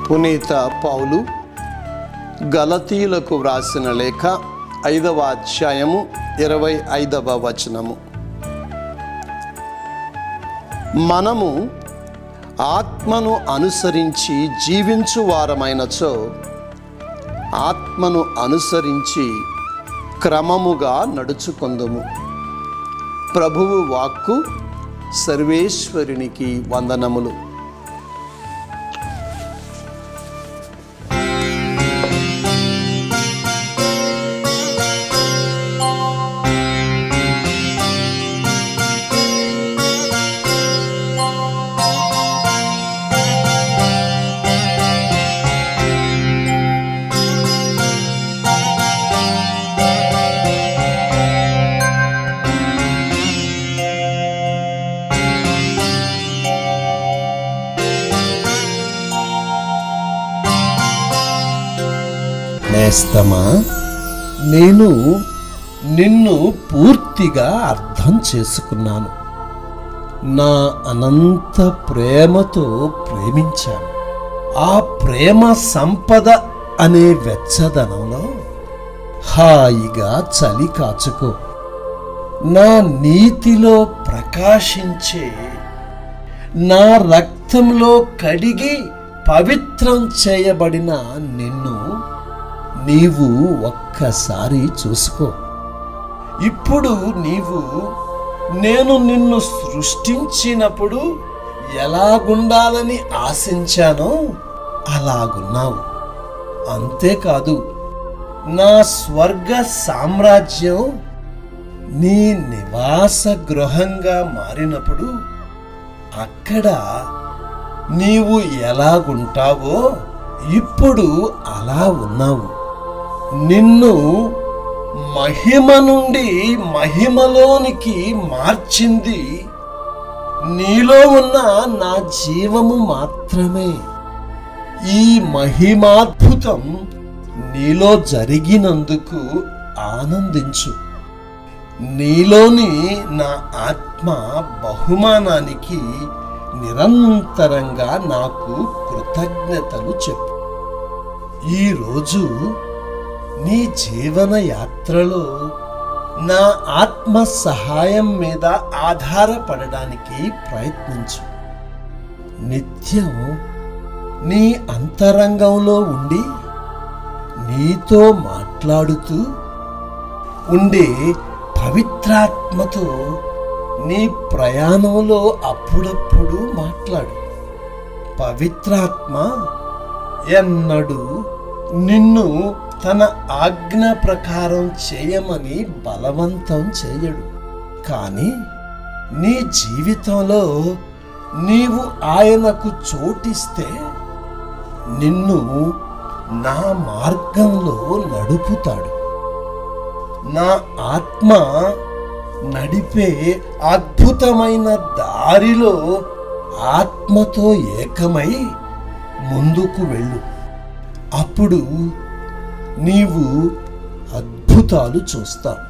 పునీత పౌలు గలతీయులకు వ్రాసిన లేఖ ఐదవ అధ్యాయము ఇరవై ఐదవ వచనము మనము ఆత్మను అనుసరించి జీవించు వారమైనచో ఆత్మను అనుసరించి క్రమముగా నడుచుకుందుము ప్రభువు వాక్కు సర్వేశ్వరునికి వందనములు నేస్తమా నేను నిన్ను పూర్తిగా అర్థం చేసుకున్నాను నా అనంత ప్రేమతో ప్రేమించాను ఆ ప్రేమ సంపద అనే వెచ్చదనంలో హాయిగా చలి కాచుకో నా నీతిలో ప్రకాశించే నా రక్తంలో కడిగి పవిత్రం చేయబడిన నిన్ను నీవు ఒక్కసారి చూసుకో ఇప్పుడు నీవు నేను నిన్ను సృష్టించినప్పుడు ఎలాగుండాలని ఆశించానో అలాగున్నావు అంతేకాదు నా స్వర్గ సామ్రాజ్యం నీ నివాస గృహంగా మారినప్పుడు అక్కడ నీవు ఎలాగుంటావో ఇప్పుడు అలా ఉన్నావు నిన్ను మహిమ నుండి మహిమలోనికి మార్చింది నీలో ఉన్న నా జీవము మాత్రమే ఈ మహిమాద్భుతం నీలో జరిగినందుకు ఆనందించు నీలోని నా ఆత్మ బహుమానానికి నిరంతరంగా నాకు కృతజ్ఞతలు చెప్పు ఈరోజు నీ జీవన యాత్రలో నా ఆత్మ సహాయం మీద ఆధారపడడానికి ప్రయత్నించు నిత్యం నీ అంతరంగంలో ఉండి నీతో మాట్లాడుతూ ఉండే పవిత్రాత్మతో నీ ప్రయాణంలో అప్పుడప్పుడు మాట్లాడు పవిత్రాత్మ ఎన్నడూ నిన్ను తన ఆజ్ఞ ప్రకారం చేయమని బలవంతం చేయడు కానీ నీ జీవితంలో నీవు ఆయనకు చోటిస్తే నిన్ను నా మార్గంలో నడుపుతాడు నా ఆత్మ నడిపే అద్భుతమైన దారిలో ఆత్మతో ఏకమై ముందుకు వెళ్ళు అప్పుడు నీవు అద్భుతాలు చూస్తావు